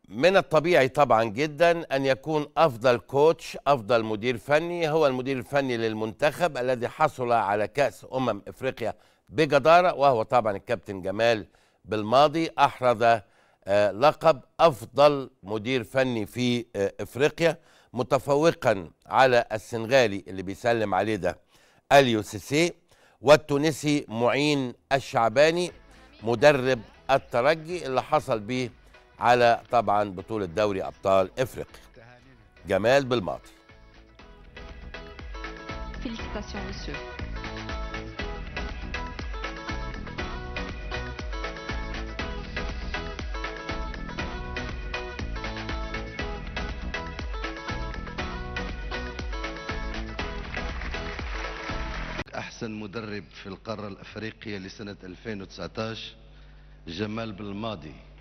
من الطبيعي طبعا جدا ان يكون افضل كوتش افضل مدير فني هو المدير الفني للمنتخب الذي حصل على كاس امم افريقيا بجداره وهو طبعا الكابتن جمال بالماضي احرز آه، لقب افضل مدير فني في آه، افريقيا متفوقا على السنغالي اللي بيسلم عليه ده اليو سيسي والتونسي معين الشعباني مدرب الترجي اللي حصل بيه على طبعا بطولة دوري أبطال إفريقيا جمال بالماضي Félicitations, monsieur. أحسن مدرب في القارة الأفريقية لسنة 2019 جمال بالماضي